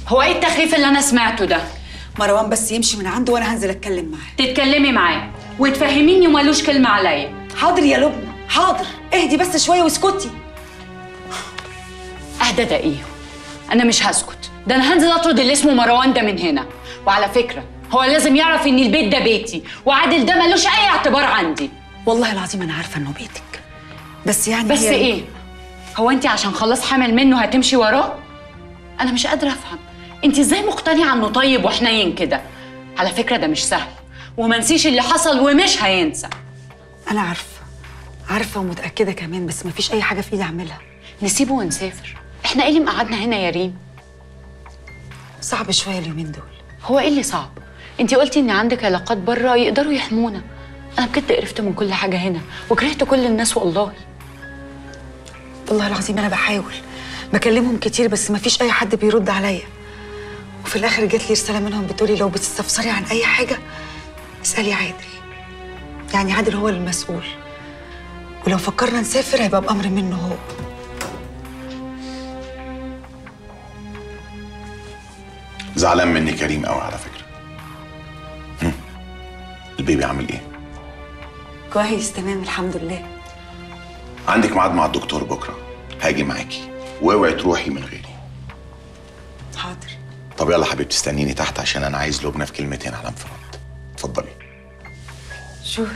هو ايه التخريف اللي انا سمعته ده مروان بس يمشي من عنده وانا هنزل اتكلم معاه تتكلمي معاه وتفهميني ومالوش كلمه عليا حاضر يا لبنى حاضر اهدي بس شويه واسكتي اهدى ده ايه انا مش هسكت ده انا هنزل اطرد اللي اسمه مروان ده من هنا وعلى فكره هو لازم يعرف ان البيت ده بيتي وعادل ده ملوش اي اعتبار عندي والله العظيم انا عارفه انه بيتك بس يعني بس هي- ايه هو انت عشان خلاص حامل منه هتمشي وراه انا مش قادره افهم انت ازاي مقتنعه انه طيب وحنين كده على فكره ده مش سهل وما نسيش اللي حصل ومش هينسى انا عارفه عارفه ومتاكده كمان بس مفيش اي حاجه في ايدي اعملها نسيبه ونسافر احنا ايه اللي مقعدنا هنا يا ريم صعب شويه اليومين دول هو ايه اللي صعب انت قلتي ان عندك علاقات بره يقدروا يحمونا انا بجد قرفت من كل حاجه هنا وكرهت كل الناس والله والله العظيم انا بحاول بكلمهم كتير بس مفيش اي حد بيرد عليا وفي الاخر جات لي رساله منهم بتقولي لو بتستفسري عن اي حاجه اسالي عادل يعني عادل هو المسؤول ولو فكرنا نسافر هيبقى بامر منه هو زعلان مني كريم قوي على فكره هم. البيبي عامل ايه كويس تمام الحمد لله عندك ميعاد مع الدكتور بكره هاجي معاكي واوعي تروحي من غيري حاضر طب يلا حبيبتي استنيني تحت عشان انا عايز لبنى في كلمتين على انفراد اتفضلي شوف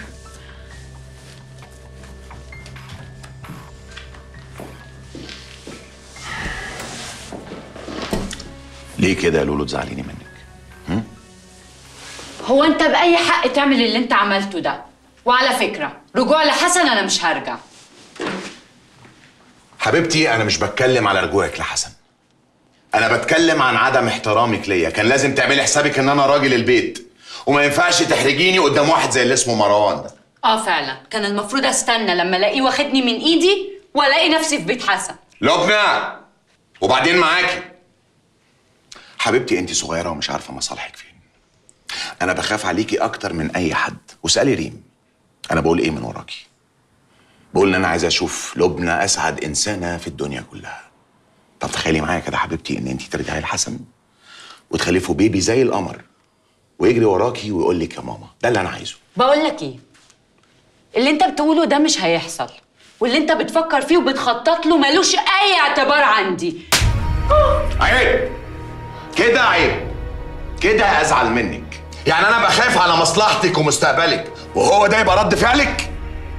ليه كده يا لولو تزعليني منك هو انت باي حق تعمل اللي انت عملته ده وعلى فكره رجوع لحسن انا مش هرجع حبيبتي انا مش بتكلم على رجوعك لحسن انا بتكلم عن عدم احترامك ليا كان لازم تعملي حسابك ان انا راجل البيت وما ينفعش تحرجيني قدام واحد زي اللي اسمه مروان ده اه فعلا كان المفروض استنى لما الاقيه واخدني من ايدي والاقي نفسي في بيت حسن لبنى وبعدين معاكي حبيبتي انت صغيره ومش عارفه مصالحك فين انا بخاف عليكي اكتر من اي حد واسالي ريم انا بقول ايه من وراكي بقول ان انا عايز اشوف لبنى اسعد انسانه في الدنيا كلها طب تخيلي معايا كده حبيبتي ان انت ترجعي لحسن وتخلفوا بيبي زي القمر ويجري وراكي ويقول لك يا ماما ده اللي انا عايزه بقول لك ايه اللي انت بتقوله ده مش هيحصل واللي انت بتفكر فيه وبتخطط له ملوش اي اعتبار عندي عيب كده عيب كده ازعل منك يعني انا بخاف على مصلحتك ومستقبلك وهو ده يبقى رد فعلك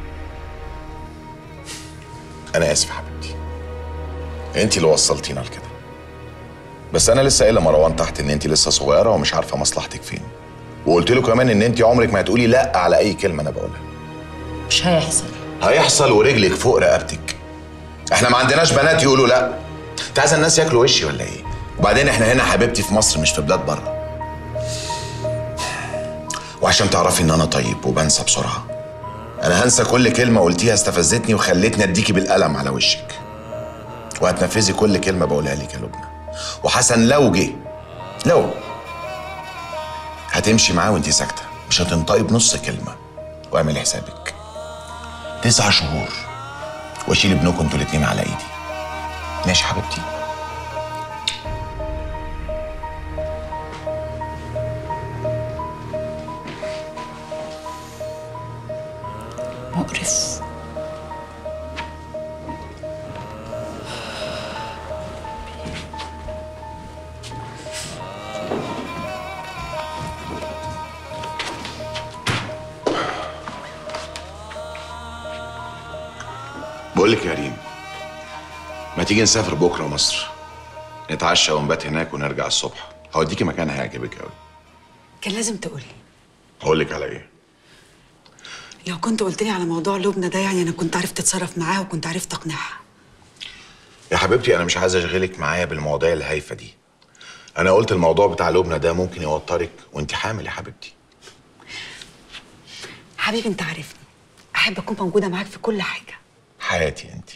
انا اسف يا حبيبتي انت اللي وصلتينا لكده بس انا لسه قايل لمروان تحت ان انت لسه صغيره ومش عارفه مصلحتك فين وقلت له كمان ان انت عمرك ما هتقولي لا على اي كلمه انا بقولها مش هيحصل هيحصل ورجلك فوق رقبتك احنا ما عندناش بنات يقولوا لا انت عايزه الناس ياكلوا وشي ولا ايه وبعدين احنا هنا حبيبتي في مصر مش في بلاد بره وعشان تعرفي ان انا طيب وبنسى بسرعه انا هنسى كل كلمه قلتيها استفزتني وخلتني اديكي بالقلم على وشك وهتنفذي كل كلمه بقولها لك يا لبنى وحسن لو جه لو هتمشي معاه وانت ساكته مش هتنطقي بنص كلمه واعملي حسابك تسع شهور واشيل ابنكم انتوا الاتنين على ايدي ماشي حبيبتي مقرف بقول لك يا ريم ما تيجي نسافر بكره مصر نتعشى ونبات هناك ونرجع الصبح هوديكي مكان هيعجبك قوي كان لازم تقولي هقول لك على ايه لو كنت قلت لي على موضوع لبنى ده يعني انا كنت عرفت اتصرف معاها وكنت عرفت اقنعها يا حبيبتي انا مش عايز اشغلك معايا بالمواضيع الهايفه دي انا قلت الموضوع بتاع لبنى ده ممكن يوترك وانت حامل يا حبيبتي حبيبي انت عارفني احب اكون موجوده معاك في كل حاجه حياتي انت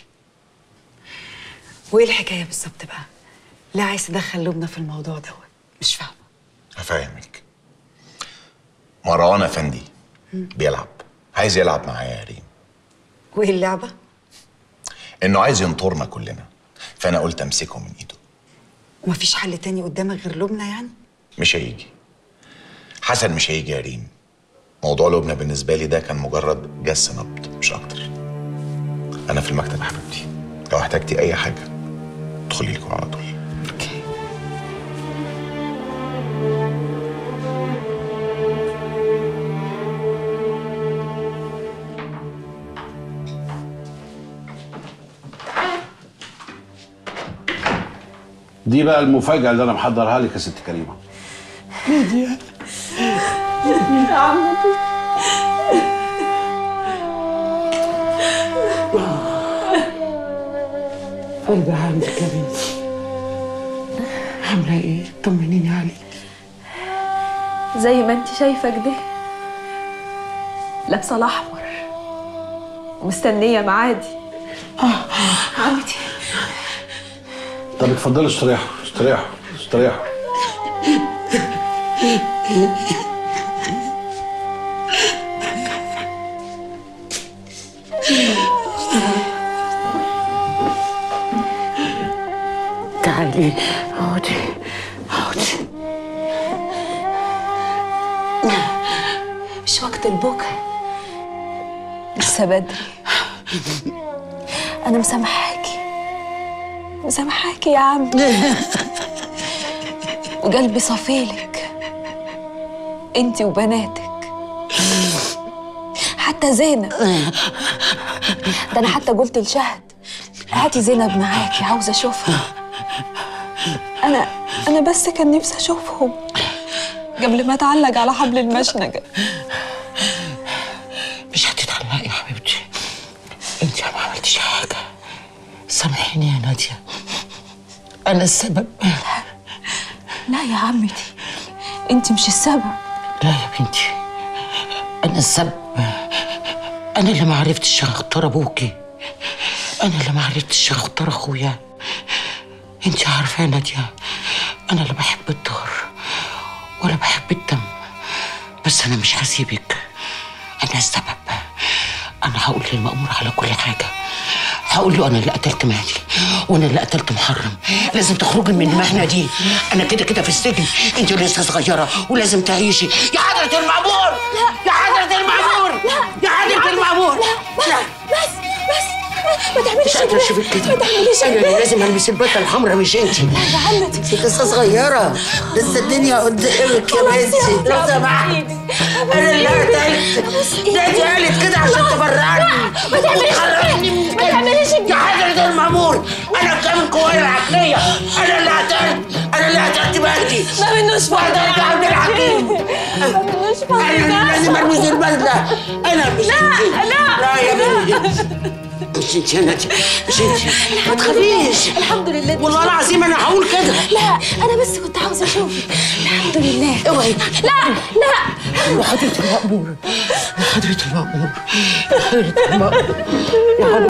وايه الحكايه بالظبط بقى لا عايز تدخل لبنى في الموضوع دوت مش فاهمه هفهمك مروان افندي بيلعب عايز يلعب معايا يا ريم وايه اللعبه انه عايز ينطرنا كلنا فانا قلت امسكه من ايده ومفيش حل تاني قدامك غير لبنى يعني مش هيجي حسن مش هيجي يا ريم موضوع لبنى بالنسبة لي ده كان مجرد جس نبض مش أكتر أنا في المكتب يا حبيبتي لو احتجتي أي حاجة ادخلي لكم على طول دي بقى المفاجأة اللي أنا محضرها لك يا ست كريمة قلبي عندك يا بنتي عاملة ايه؟ طمنيني عليك زي ما انت شايفة كده لابسة الأحمر ومستنية معادي عمتي طب اتفضلوا استريحوا استريحوا استريحوا تعالي اقعدي اقعدي مش وقت البكا لسه بدري أنا مسامحاكي مسامحاكي يا عم وقلبي صفيلك انتي وبناتك حتى زينب ده انا حتى قلت لشهد هاتي زينب معاكي عاوزه اشوفها انا انا بس كان نفسي اشوفهم قبل ما اتعلق على حبل المشنقه مش هتتعلقي يا حبيبتي انت ما عملتيش حاجة سامحيني يا نادية أنا السبب لا يا عمتي انت مش السبب لا يا بنتي أنا السبب أنا اللي ما عرفتش أختار أبوكي أنا اللي ما عرفتش أختار أخويا أنت عارفة يا نادية أنا لا بحب الدار ولا بحب الدم بس أنا مش هسيبك أنا السبب أنا هقول للمأمور على كل حاجة هقول له أنا اللي قتلت مهدي وأنا اللي قتلت محرم لازم تخرجي من المهنة دي أنا كده كده في السجن أنت لسه صغيرة ولازم تعيشي يا حضرة المأمور يا حضرة المأمور يا حضرة المأمور لا بس بس ما تعمليش مش قادرة أشوفك كده ما تعمليش أنا اللي لازم ألبس البدلة الحمراء مش أنت يا عمتي انت لسه صغيرة لسه الدنيا قدامك يا بنتي لو سمحت انا اللي قتلت نادي قالت كده عشان تبرعني ما تعمليش وتخرجني من ما تعمليش يا حضرة المأمور انا كامل قوايا العقلية انا اللي قتلت انا اللي قتلت مهدي ما منوش وقتلت عبد الحكيم ما منوش انا اللي لازم البس البدلة انا مش لا لا. لا يا بنتي مش انت يا نادية مش انت ما تخافيش الحمد لله والله العظيم انا هقول كده لا انا بس كنت عاوزه اشوفك الحمد لله اوعي لا لا يا حضرة المأمور يا حضرة المأمور يا حضرة المأمور يا حضرة